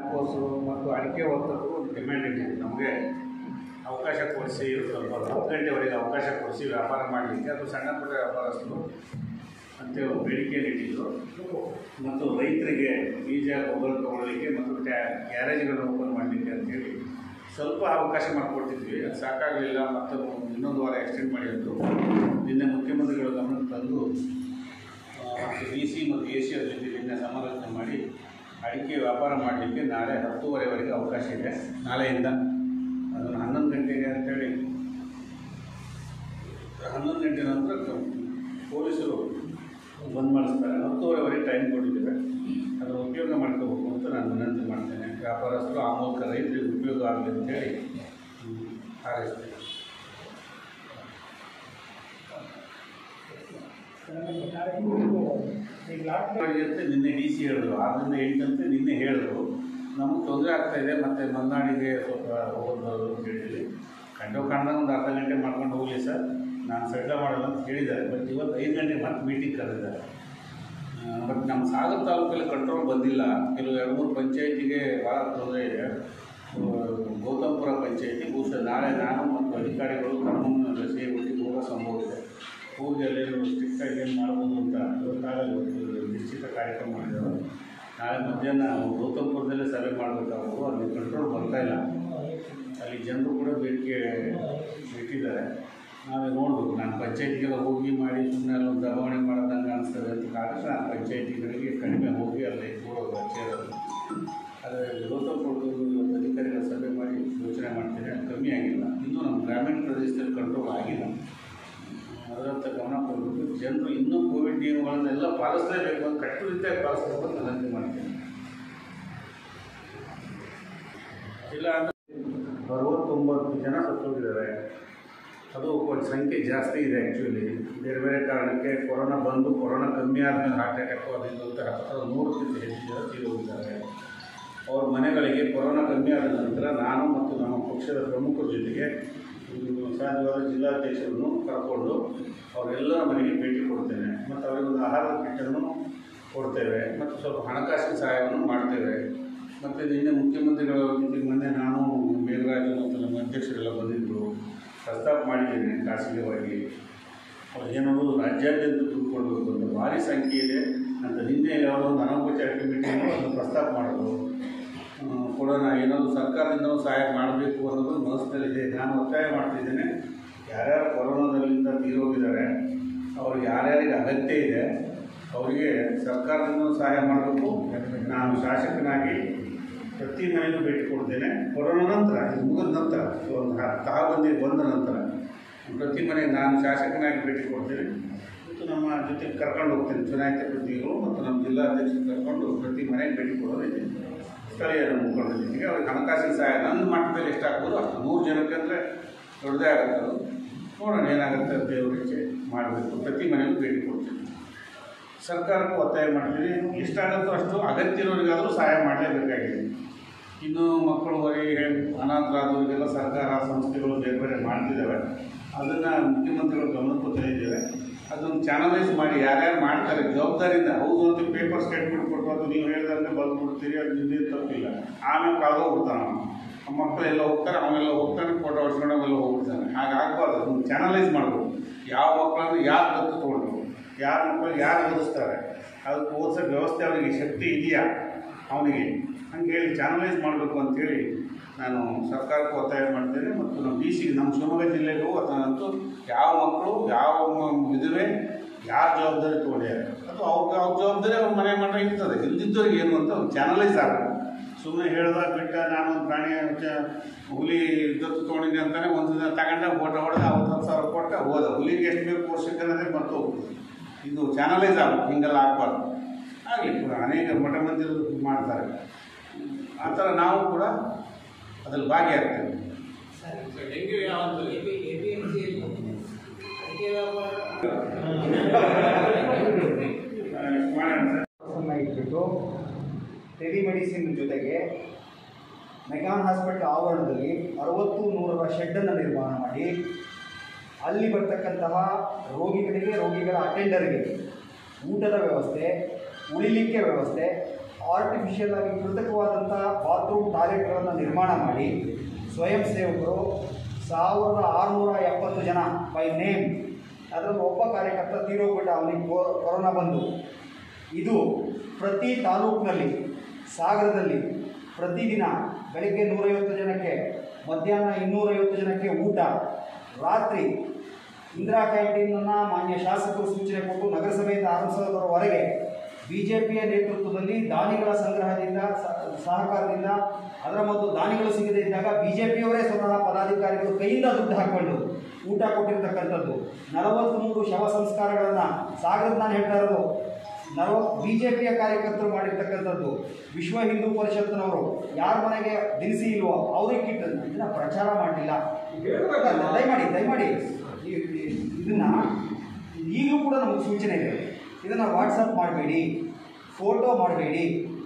ಕೋಸು ಮತ್ತು ಅಡಿಕೆ ವರ್ತಕರು ಒಂದು ಡಿಮ್ಯಾಂಡ್ ಇಟ್ಟಿದೆ ನಮಗೆ ಅವಕಾಶ ಕೊಡಿಸಿ ಸ್ವಲ್ಪ ಹತ್ತು ಗಂಟೆವರೆಗೆ ಅವಕಾಶ ಕೊಡಿಸಿ ವ್ಯಾಪಾರ ಮಾಡಲಿಕ್ಕೆ ಅದು ಸಣ್ಣ ಪುಟ್ಟ ವ್ಯಾಪಾರಸ್ಥರು ಅಂತ ಬೇಡಿಕೆಯನ್ನು ಇಟ್ಟಿದ್ದು ಮತ್ತು ರೈತರಿಗೆ ಬೀಜ ಗೊಬ್ಬರ ತಗೊಳ್ಳಿಕ್ಕೆ ಮತ್ತು ಟ್ಯಾ ಗ್ಯಾರೇಜ್ಗಳನ್ನು ಓಪನ್ ಮಾಡಲಿಕ್ಕೆ ಅಂತೇಳಿ ಸ್ವಲ್ಪ ಅವಕಾಶ ಮಾಡಿಕೊಡ್ತಿದ್ವಿ ಅದು ಸಾಕಾಗಲಿಲ್ಲ ಮತ್ತು ಇನ್ನೊಂದು ವಾರ ಎಕ್ಸ್ಟೆಂಡ್ ಮಾಡಿ ಅಂದರು ನಿನ್ನೆ ಮುಖ್ಯಮಂತ್ರಿಗಳ ಗಮನಕ್ಕೆ ತಂದು ಡಿ ಸಿ ಮತ್ತು ಎ ಸಿ ಅವ್ರ ಜೊತೆ ನಿನ್ನೆ ಸಮಾಲೋಚನೆ ಮಾಡಿ ಅಡಿಕೆ ವ್ಯಾಪಾರ ಮಾಡಲಿಕ್ಕೆ ನಾಳೆ ಹತ್ತುವರೆವರೆಗೆ ಅವಕಾಶ ಇದೆ ನಾಳೆಯಿಂದ ಅದನ್ನು ಹನ್ನೊಂದು ಗಂಟೆಗೆ ಅಂತೇಳಿ ಹನ್ನೊಂದು ಗಂಟೆ ನಂತರ ಕ- ಪೊಲೀಸರು ಬಂದ್ ಮಾಡಿಸ್ತಾರೆ ಹತ್ತುವರೆವರೆಗೆ ಟೈಮ್ ಕೊಟ್ಟಿದ್ದೇವೆ ಅದರ ಉಪಯೋಗ ಮಾಡ್ಕೋಬೇಕು ಅಂತ ನಾನು ವಿನಂತಿ ಮಾಡ್ತೇನೆ ವ್ಯಾಪಾರಸ್ಥರು ಆ ಮೂಲಕ ರೈತರಿಗೆ ಉಪಯೋಗ ಆಗಲಿ ಅಂತೇಳಿ ಹ್ಮ್, ಹಾರೈಸ್ತೇನೆ ಅಂತ ನಿನ್ನೆ ಡಿ ಸಿ ಹೇಳಿದ್ರು ಆರರಿಂದ ಎಂಟಂತೆ ನಿನ್ನೆ ಹೇಳಿದ್ರು ನಮಗೆ ತೊಂದರೆ ಆಗ್ತಾ ಇದೆ ಮತ್ತು ಮಲ್ನಾಡಿಗೆ ಸ್ವಲ್ಪ ಹೋಗೋದು ಅಂತ ಹೇಳಿದ್ವಿ ಕಂಡು ಕಾಣ್ದಾಗ ಒಂದು ಅರ್ಧ ಗಂಟೆ ಮಾಡ್ಕೊಂಡು ಹೋಗಲಿ ಸರ್ ನಾನು ಸಡ್ಲ ಮಾಡಲ್ಲ ಅಂತ ಹೇಳಿದ್ದಾರೆ ಬಟ್ ಇವತ್ತು ಐದು ಗಂಟೆಗೆ ಮತ್ತೆ ಮೀಟಿಂಗ್ ಕರೆದಿದ್ದಾರೆ ಬಟ್ ನಮ್ಮ ಸಾಗರ ತಾಲೂಕಲ್ಲಿ ಕಂಟ್ರೋಲ್ ಬಂದಿಲ್ಲ ಕೆಲವು ಎರಡು ಮೂರು ಪಂಚಾಯತಿಗೆ ಭಾಳ ತೊಂದರೆ ಇದೆ ಆ, ಗೌತಮ್ಪುರ ಪಂಚಾಯತಿ ಬಹುಶಃ ನಾಳೆ ನಾನು ಮತ್ತು ಅಧಿಕಾರಿಗಳು ಕರ್ಮನ ಸಿ ಒಟ್ಟಿಗೆ ಹೋಗೋ ಸಂಭವ ಇದೆ ಹೋಗಿ ಅಲ್ಲೇನು ಸ್ಟ್ರಿಕ್ಟಾಗಿ ಏನು ಮಾಡ್ಬೋದು ಅಂತ ಇವತ್ತಾಗಲ್ಲ ಇವತ್ತು ನಿಶ್ಚಿತ ಕಾರ್ಯಕ್ರಮ ಮಾಡಿದ್ದಾರೆ ನಾಳೆ ಮಧ್ಯಾಹ್ನ ಗೌತಮ್ಪುರದಲ್ಲೇ ಸಭೆ ಮಾಡಬೇಕಾದ್ರು ಅಲ್ಲಿ ಕಂಟ್ರೋಲ್ ಬರ್ತಾ ಇಲ್ಲ ಅಲ್ಲಿ ಜನರು ಕೂಡ ಬೇಡಿಕೆ ಇಟ್ಟಿದ್ದಾರೆ ನಾವೇ ನೋಡ್ಬೇಕು ನಾನು ಪಂಚಾಯತಿಗೆಲ್ಲ ಹೋಗಿ ಮಾಡಿ ಸುಮ್ಮನೆ ಅಲ್ಲೊಂದು ದಬಾವಣೆ ಮಾಡೋದಂಗೆ ಅನಿಸ್ತದೆ ಅಂತ ಕಾರಣ ನಾನು ಪಂಚಾಯತಿಗಳಿಗೆ ಕಡಿಮೆ ಹೋಗಿ ಅಲ್ಲಿ ಕೂಡೋದು ಸೇರೋದು ಆದರೆ ಗೌತಮ್ಪುರದ್ದು ಇವತ್ತು ಅಧಿಕಾರಿಗಳ ಸಭೆ ಮಾಡಿ ಯೋಚನೆ ಮಾಡ್ತೀನಿ ಅದು ಕಮ್ಮಿ ಆಗಿಲ್ಲ ಇನ್ನೂ ನಮ್ಮ ಗ್ರಾಮೀಣ ಪ್ರದೇಶದಲ್ಲಿ ಕಂಟ್ರೋಲ್ ಆಗಿಲ್ಲ ಅದರಂತ ಗಮನ ಕೊಡಬೇಕು ಜನರು ಇನ್ನೂ ಕೋವಿಡ್ ನಿಯಮಗಳನ್ನೆಲ್ಲ ಪಾಲಿಸಲೇಬೇಕು ಅಂತ ಕಟ್ಟುನಿಟ್ಟಾಗಿ ಪಾಲಿಸಬೇಕು ಅಂತ ವಿನಂತಿ ಮಾಡ್ತೀನಿ ಇಲ್ಲ ಅಂದರೆ ಅರವತ್ತೊಂಬತ್ತು ಜನ ಸತ್ತೋಗಿದ್ದಾರೆ ಅದು ಕೊಂಚ ಸಂಖ್ಯೆ ಜಾಸ್ತಿ ಇದೆ ಆ್ಯಕ್ಚುಲಿ ಬೇರೆ ಬೇರೆ ಕಾರಣಕ್ಕೆ ಕೊರೋನಾ ಬಂದು ಕೊರೋನಾ ಕಮ್ಮಿ ಆದಮೇಲೆ ಹಾರ್ಟ್ ಅಟ್ಯಾಕು ಅದು ಇದು ಅಂತ ಹತ್ತಿರ ನೂರಕ್ಕಿಂತ ಹೆಚ್ಚು ಜನ ತೀರೋಗಿದ್ದಾರೆ ಅವ್ರ ಮನೆಗಳಿಗೆ ಕೊರೋನಾ ಕಮ್ಮಿ ಆದ ನಂತರ ನಾನು ಮತ್ತು ನಮ್ಮ ಪಕ್ಷದ ಪ್ರಮುಖರ ಜೊತೆಗೆ ಒಂದು ಸಾಧ್ಯವಾದ ಜಿಲ್ಲಾಧ್ಯಕ್ಷರನ್ನು ಕರ್ಕೊಂಡು ಅವರೆಲ್ಲರ ಮನೆಗೆ ಭೇಟಿ ಕೊಡ್ತೇನೆ ಮತ್ತು ಅವರಿಗೆ ಒಂದು ಆಹಾರದ ಕಿಟ್ಟನ್ನು ಕೊಡ್ತೇವೆ ಮತ್ತು ಸ್ವಲ್ಪ ಹಣಕಾಸಿನ ಸಹಾಯವನ್ನು ಮಾಡ್ತೇವೆ ಮತ್ತು ನಿನ್ನೆ ಮುಖ್ಯಮಂತ್ರಿಗಳ ಜೊತೆಗೆ ಮೊನ್ನೆ ನಾನು ಮೇಘರಾಜು ಮತ್ತು ನಮ್ಮ ಅಧ್ಯಕ್ಷರೆಲ್ಲ ಬಂದಿದ್ದರು ಪ್ರಸ್ತಾಪ ಮಾಡಿದ್ದೇನೆ ಖಾಸಗಿಯಾಗಿ ಅವ್ರು ಏನದು ರಾಜ್ಯಾದ್ಯಂತ ತುಂಬಿಕೊಳ್ಬೇಕು ಅಂತ ಭಾರಿ ಸಂಖ್ಯೆ ಇದೆ ಅಂತ ನಿನ್ನೆ ಯಾವುದೋ ಒಂದು ಅನೌಪಚಾರಿಕ ಮೀಟಿಂಗು ಅದನ್ನು ಪ್ರಸ್ತಾಪ ಮಾಡೋದು ಆ, ಕೊಡೋಣ ಏನಾದರೂ ಸರ್ಕಾರದಿಂದಲೂ ಸಹಾಯ ಮಾಡಬೇಕು ಅನ್ನೋದು ಮನಸ್ಸಿನಲ್ಲಿದೆ ನಾನು ಒತ್ತಾಯ ಮಾಡ್ತಿದ್ದೇನೆ ಯಾರ್ಯಾರು ಕೊರೋನಾದಲ್ಲಿಂದ ತೀರೋಗಿದ್ದಾರೆ ಅವ್ರಿಗೆ ಯಾರ್ಯಾರಿಗೆ ಅಗತ್ಯ ಇದೆ ಅವರಿಗೆ ಸರ್ಕಾರದಿಂದಲೂ ಸಹಾಯ ಮಾಡಬೇಕು ನಾನು ಶಾಸಕನಾಗಿ ಪ್ರತಿ ಮನೆಗೂ ಭೇಟಿ ಕೊಡ್ತೇನೆ ಕೊರೋನಾ ನಂತರ ಇದು ಮುಗಿದ ನಂತರ ಒಂದು ಹ- ತಾಬಂದಿ ಬಂದ ನಂತರ ಪ್ರತಿ ಮನೆಗೆ ನಾನು ಶಾಸಕನಾಗಿ ಭೇಟಿ ಕೊಡ್ತೇನೆ ಮತ್ತು ನಮ್ಮ ಜೊತೆಗೆ ಕರ್ಕೊಂಡು ಹೋಗ್ತೇನೆ ಚುನಾಯಿತ ಪ್ರತಿನಿಧಿಗಳು ಮತ್ತು ನಮ್ಮ ಜಿಲ್ಲಾಧ್ಯಕ್ಷರು ಕರ್ಕೊಂಡು ಪ್ರತಿ ಮನೆಗೆ ಭೇಟಿ ಕೊಡೋದಿದೆ ಸ್ಥಳೀಯ ಮುಖಂಡರ ಜೊತೆಗೆ ಅವ್ರಿಗೆ ಹಣಕಾಸಿನ ಸಹಾಯ ನನ್ನ ಮಟ್ಟದಲ್ಲಿ ಎಷ್ಟಾಗ್ಬೋದು ಅಷ್ಟು ನೂರು ಜನಕ್ಕೆ ಅಂದರೆ ದೊಡ್ಡದೇ ಆಗುತ್ತೆ ಅದು ನೋಡೋಣ ಏನಾಗುತ್ತೆ ಅಂತ ದೇವ್ರ ಇಚ್ಛೆ ಮಾಡಬೇಕು ಪ್ರತಿ ಮನೆಗೂ ಭೇಟಿ ಕೊಡ್ತೀನಿ ಸರ್ಕಾರಕ್ಕೂ ಒತ್ತಾಯ ಮಾಡ್ತೀನಿ ಎಷ್ಟಾಗುತ್ತೋ ಅಷ್ಟು ಅಗತ್ಯ ಇರೋರಿಗಾದರೂ ಸಹಾಯ ಮಾಡಲೇಬೇಕಾಗಿದೆ ಇನ್ನು ಮಕ್ಕಳು ಹೊರಗೆ ಅನಾಥರಾದವರಿಗೆಲ್ಲ ಸರ್ಕಾರ ಸಂಸ್ಥೆಗಳು ಬೇರೆ ಬೇರೆ ಮಾಡ್ತಿದ್ದಾವೆ ಅದನ್ನು ಮುಖ್ಯಮಂತ್ರಿಗಳು ಗಮನಕ್ಕೂ ತಂದಿದ್ದೇವೆ ಅದನ್ನು ಚಾನಲೈಸ್ ಮಾಡಿ ಯಾರ್ಯಾರು ಮಾಡ್ತಾರೆ ಜವಾಬ್ದಾರಿಯಿಂದ ಹೌದು ಅಂತ ಪೇಪರ್ ಸ್ಟೇಟ್ಮೆಂಟ್ ಕೊಟ್ಟು ಅದು ನೀವು ಹೇಳಿದಂತೆ ಬಂದ್ಬಿಡ್ತೀರಿ ಅದು ನಿಂದೇ ತಪ್ಪಿಲ್ಲ ಆಮೇಲೆ ಕಳೆದೋಗ್ಬಿಡ್ತಾನೆ ಅವನು ಆ ಮಕ್ಕಳೆಲ್ಲ ಹೋಗ್ತಾರೆ ಅವೆಲ್ಲ ಹೋಗ್ತಾನೆ ಫೋಟೋ ಹೊಡ್ಸ್ಕೊಂಡು ಅವೆಲ್ಲ ಹೋಗ್ಬಿಡ್ತಾನೆ ಹಾಗಾಗಬಾರ್ದು ಅದನ್ನು ಚಾನಲೈಸ್ ಮಾಡ್ಬೋದು ಯಾವ ಮಕ್ಕಳನ್ನು ಯಾರು ದತ್ತು ತೊಗೊಂಡ್ರು ಯಾರ ಮಕ್ಕಳು ಯಾರು ಓದಿಸ್ತಾರೆ ಅದಕ್ಕೆ ಓದಿಸೋ ವ್ಯವಸ್ಥೆ ಅವನಿಗೆ ಶಕ್ತಿ ಇದೆಯಾ ಅವನಿಗೆ ಹಂಗೆ ಹೇಳಿ ಚಾನಲೈಸ್ ಮಾಡಬೇಕು ಅಂತೇಳಿ ನಾನು ಸರ್ಕಾರಕ್ಕೂ ಒತ್ತಾಯ ಮಾಡ್ತೇನೆ ಮತ್ತು ನಮ್ಮ ಡಿ ಸಿ ನಮ್ಮ ಶಿವಮೊಗ್ಗ ಜಿಲ್ಲೆಗೂ ಅಂತೂ ಯಾವ ಮಕ್ಕಳು ಯಾವ ಮ- ವಿಧವೆ ಯಾರ ಜವಾಬ್ದಾರಿ ತೊಗೊಂಡಿದ್ದಾರೆ ಅದು ಅವ್ರಿಗೆ ಅವ್ರ ಜವಾಬ್ದಾರಿ ಅವ್ರ ಮನೆ ಮಠ ಇರ್ತದೆ ಇಲ್ದಿದ್ದವ್ರಿಗೆ ಏನು ಅಂತ ಒಂದು ಚಾನಲೈಸ್ ಆಗಬೇಕು ಸುಮ್ಮನೆ ಹೇಳ್ದ ಬಿಟ್ಟ ನಾನು ಒಂದು ಪ್ರಾಣಿ ಚ- ಹುಲಿ ದತ್ತು ತೊಗೊಂಡಿದ್ದೆ ಅಂತಾನೆ ಒಂದು ದಿನ ತಗೊಂಡ ಫೋಟೋ ಹೊಡೆದ ಅವತ್ತು ಹತ್ತು ಸಾವಿರ ಕೊಟ್ಟ ಹೋದ ಹುಲಿಗೆ ಎಷ್ಟು ಬೇಕು ಕೋರ್ಸಿಕ್ಕೆ ಅನ್ನೋದೇ ಮರ್ತು ಹೋಗ್ತದೆ ಇದು ಚಾನಲೈಸ್ ಆಗಬೇಕು ಹಿಂಗೆಲ್ಲ ಆಗಬಾರ್ದು ಆಗಲಿ ಕೂಡ ಅನೇಕ ಮಠ ಮಂದಿರರು ಮಾಡ್ತಾರೆ ಆ ಥರ ನಾವು ಕೂಡ ಅದ್ರಲ್ಲಿ ಭಾಗಿಯಾಗ್ತೇವೆ ಡೆಂಗ್ಯೂ ಯಾವ ಮಾಡೋಣ ಸರ್ ಅನ್ನ ಇಟ್ಬಿಟ್ಟು ಟೆಲಿಮೆಡಿಸಿನ್ ಜೊತೆಗೆ ಮೆಗಾನ್ ಹಾಸ್ಪಿಟಲ್ ಆವರಣದಲ್ಲಿ ಅರವತ್ತು ನೂರರ ಶೆಡ್ಡನ್ನು ನಿರ್ಮಾಣ ಮಾಡಿ ಅಲ್ಲಿ ಬರ್ತಕ್ಕಂತಹ ರೋಗಿಗಳಿಗೆ ರೋಗಿಗಳ ಅಟೆಂಡರ್ಗೆ ಊಟದ ವ್ಯವಸ್ಥೆ ಉಳಿಲಿಕ್ಕೆ ವ್ಯವಸ್ಥೆ ಆರ್ಟಿಫಿಷಿಯಲ್ ಆಗಿ ಕೃತಕವಾದಂತಹ ಬಾತ್ ಬಾತ್ರೂಮ್ ಟಾಯ್ಲೆಟ್ಗಳನ್ನು ನಿರ್ಮಾಣ ಮಾಡಿ ಸ್ವಯಂ ಸೇವಕರು ಸಾವಿರದ ಆರುನೂರ ಎಪ್ಪತ್ತು ಜನ ಬೈ ನೇಮ್ ಅದರಲ್ಲಿ ಒಬ್ಬ ಕಾರ್ಯಕರ್ತ ತೀರೋಗ್ಬಿಟ್ಟ ಅವನಿಗೆ ಕೊ- ಕೊರೋನಾ ಬಂದು ಇದು ಪ್ರತಿ ತಾಲೂಕಿನಲ್ಲಿ ಸಾಗರದಲ್ಲಿ ಪ್ರತಿದಿನ ಬೆಳಗ್ಗೆ ನೂರೈವತ್ತು ಜನಕ್ಕೆ ಮಧ್ಯಾಹ್ನ ಇನ್ನೂರೈವತ್ತು ಜನಕ್ಕೆ ಊಟ ರಾತ್ರಿ ಇಂದಿರಾ ಕ್ಯಾಂಟೀನನ್ನು ಮಾನ್ಯ ಶಾಸಕರು ಸೂಚನೆ ಕೊಟ್ಟು ನಗರಸಭೆಯಿಂದ ಆರಂಭಿಸೋದರವರೆಗೆ ಬಿ ಜೆ ಪಿಯ ನೇತೃತ್ವದಲ್ಲಿ ದಾನಿಗಳ ಸಂಗ್ರಹದಿಂದ ಸ- ಸಹಕಾರದಿಂದ ಅದರ ಮತ್ತು ದಾನಿಗಳು ಸಿಗದೇ ಇದ್ದಾಗ ಬಿ ಜೆ ಪಿಯವರೇ ಸ್ವತಃ ಪದಾಧಿಕಾರಿಗಳು ಕೈಯಿಂದ ದುಡ್ಡು ಹಾಕ್ಕೊಂಡು ಊಟ ಕೊಟ್ಟಿರ್ತಕ್ಕಂಥದ್ದು ನಲವತ್ತ್ಮೂರು ಶವ ಸಂಸ್ಕಾರಗಳನ್ನು ಸಾಗರದ ನಾನು ಹೇಳ್ತಾ ಇರೋದು ನಲವತ್ತು ಬಿ ಜೆ ಪಿಯ ಕಾರ್ಯಕರ್ತರು ಮಾಡಿರ್ತಕ್ಕಂಥದ್ದು ವಿಶ್ವ ಹಿಂದೂ ಪರಿಷತ್ನವರು ಯಾರ ಮನೆಗೆ ದಿನಸಿ ಇಲ್ವೋ ಅವ್ರಿಗೆ ಕಿಟ್ ಇದನ್ನ ಪ್ರಚಾರ ಮಾಡಲಿಲ್ಲ ದಯಮಾಡಿ ದಯಮಾಡಿ ಈ- ಈ- ಇದನ್ನ ಈಗಲೂ ಕೂಡ ನಮಗೆ ಸೂಚನೆ ಇದೆ ಇದನ್ನು ವಾಟ್ಸಪ್ ಮಾಡಬೇಡಿ ಫೋಟೋ ಮಾಡಬೇಡಿ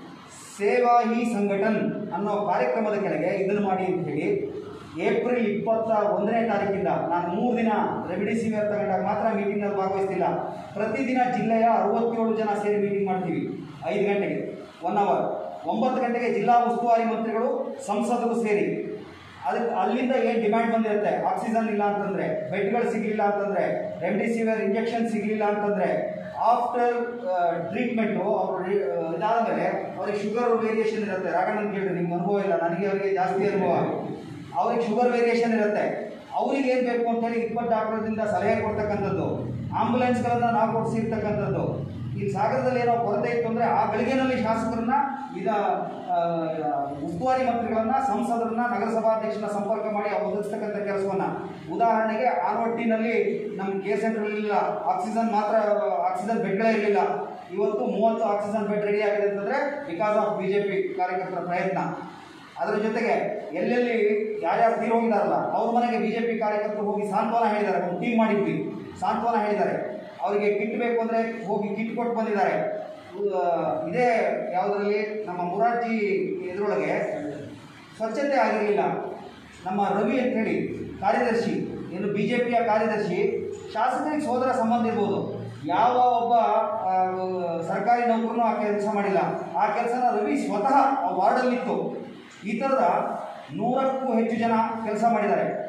ಸೇವಾ ಹಿ ಸಂಘಟನ್ ಅನ್ನೋ ಕಾರ್ಯಕ್ರಮದ ಕೆಳಗೆ ಇದನ್ನು ಮಾಡಿ ಅಂತ ಹೇಳಿ ಏಪ್ರಿಲ್ ಇಪ್ಪತ್ತ ಒಂದನೇ ತಾರೀಕಿಂದ ನಾನು ಮೂರು ದಿನ ರೆಮಿಡಿಸಿವಿಯರ್ ತಗೊಂಡಾಗ ಮಾತ್ರ ಮೀಟಿಂಗ್ನಲ್ಲಿ ಭಾಗವಹಿಸ್ತಿಲ್ಲ ಪ್ರತಿದಿನ ಜಿಲ್ಲೆಯ ಅರವತ್ತೇಳು ಜನ ಸೇರಿ ಮೀಟಿಂಗ್ ಮಾಡ್ತೀವಿ ಐದು ಗಂಟೆಗೆ ಒನ್ ಅವರ್ ಒಂಬತ್ತು ಗಂಟೆಗೆ ಜಿಲ್ಲಾ ಉಸ್ತುವಾರಿ ಮಂತ್ರಿಗಳು ಸಂಸದರು ಸೇರಿ ಅದಕ್ಕೆ ಅಲ್ಲಿಂದ ಏನು ಡಿಮ್ಯಾಂಡ್ ಬಂದಿರುತ್ತೆ ಆಕ್ಸಿಜನ್ ಇಲ್ಲ ಅಂತಂದ್ರೆ ಬೆಡ್ಗಳು ಸಿಗಲಿಲ್ಲ ಅಂತಂದ್ರೆ ರೆಮ್ಡಿಸಿವಿಯರ್ ಇಂಜೆಕ್ಷನ್ ಸಿಗಲಿಲ್ಲ ಅಂತಂದ್ರೆ ಆಫ್ಟರ್ ಟ್ರೀಟ್ಮೆಂಟು ಅವರು ಇದಾದ ಮೇಲೆ ಅವ್ರಿಗೆ ಶುಗರ್ ವೇರಿಯೇಷನ್ ಇರುತ್ತೆ ರಾಘಣ್ಣನ್ ಕೇಳಿದ್ರೆ ನಿಮ್ಗೆ ಅನುಭವ ಇಲ್ಲ ನನಗೆ ಅವರಿಗೆ ಜಾಸ್ತಿ ಅನುಭವ ಅವ್ರಿಗೆ ಶುಗರ್ ವೇರಿಯೇಷನ್ ಇರುತ್ತೆ ಅವ್ರಿಗೆ ಏನು ಬೇಕು ಅಂತೇಳಿ ಇಪ್ಪತ್ತು ಡಾಕ್ಟರ್ದಿಂದ ಸಲಹೆ ಕೊಡ್ತಕ್ಕಂಥದ್ದು ಆಂಬುಲೆನ್ಸ್ಗಳನ್ನು ನಾವು ಕೊಡಿಸಿರ್ತಕ್ಕಂಥದ್ದು ಈ ಸಾಗರದಲ್ಲಿ ಏನೋ ಕೊರತೆ ಇತ್ತು ಅಂದರೆ ಆ ಗಳಿಗೆನಲ್ಲಿ ಶಾಸಕರನ್ನ ಇದ ಆ, ಉಸ್ತುವಾರಿ ಮಂತ್ರಿಗಳನ್ನ ಸಂಸದರನ್ನ ನಗರಸಭಾಧ್ಯಕ್ಷನ ಸಂಪರ್ಕ ಮಾಡಿ ಅವ್ರು ಒದಗಿಸ್ತಕ್ಕಂಥ ಕೆಲಸವನ್ನ ಉದಾಹರಣೆಗೆ ಆರ್ವಟ್ಟಿನಲ್ಲಿ ನಮ್ಮ ಕೇರ್ ಸೆಂಟರ್ ಇರಲಿಲ್ಲ ಆಕ್ಸಿಜನ್ ಮಾತ್ರ ಆಕ್ಸಿಜನ್ ಬೆಡ್ಗಳೇ ಇರಲಿಲ್ಲ ಇವತ್ತು ಮೂವತ್ತು ಆಕ್ಸಿಜನ್ ಬೆಡ್ ರೆಡಿ ಆಗಿದೆ ಅಂತಂದರೆ because of B J P ಕಾರ್ಯಕರ್ತರ ಪ್ರಯತ್ನ ಅದರ ಜೊತೆಗೆ ಎಲ್ಲೆಲ್ಲಿ ಯಾರ್ಯಾರು ತೀರ್ ಹೋಗಿದಾರಲ್ಲ ಅವ್ರ ಮನೆಗೆ ಬಿ ಜೆ ಪಿ ಕಾರ್ಯಕರ್ತರು ಹೋಗಿ ಸಾಂತ್ವನ ಹೇಳಿದ್ದಾರೆ ಒಂದು ಟೀಮ್ ಮಾಡಿದ್ವಿ ಸಾಂತ್ವನ ಹೇಳಿದ್ದಾರೆ ಅವರಿಗೆ ಕಿಟ್ ಬೇಕು ಅಂದರೆ ಹೋಗಿ ಕಿಟ್ ಕೊಟ್ಟು ಬಂದಿದ್ದಾರೆ ಆ, ಇದೇ ಯಾವುದರಲ್ಲಿ ನಮ್ಮ ಮುರಾರ್ಜಿ ಇದರೊಳಗೆ ಸ್ವಚ್ಛತೆ ಆಗಿರಲಿಲ್ಲ ನಮ್ಮ ರವಿ ಅಂತ ಹೇಳಿ ಕಾರ್ಯದರ್ಶಿ ಏನು ಬಿ ಜೆ ಪಿಯ ಕಾರ್ಯದರ್ಶಿ ಶಾಸಕರಿಗೆ ಸೋದರ ಸಂಬಂಧ ಇರ್ಬೋದು ಯಾವ ಒಬ್ಬ ಆ, ಸರ್ಕಾರಿ ನೌಕರನು ಆ ಕೆಲಸ ಮಾಡಿಲ್ಲ ಆ ಕೆಲಸನ ರವಿ ಸ್ವತಃ ಆ ವಾರ್ಡಲ್ಲಿತ್ತು ಈ ಥರದ ನೂರಕ್ಕೂ ಹೆಚ್ಚು ಜನ ಕೆಲಸ ಮಾಡಿದ್ದಾರೆ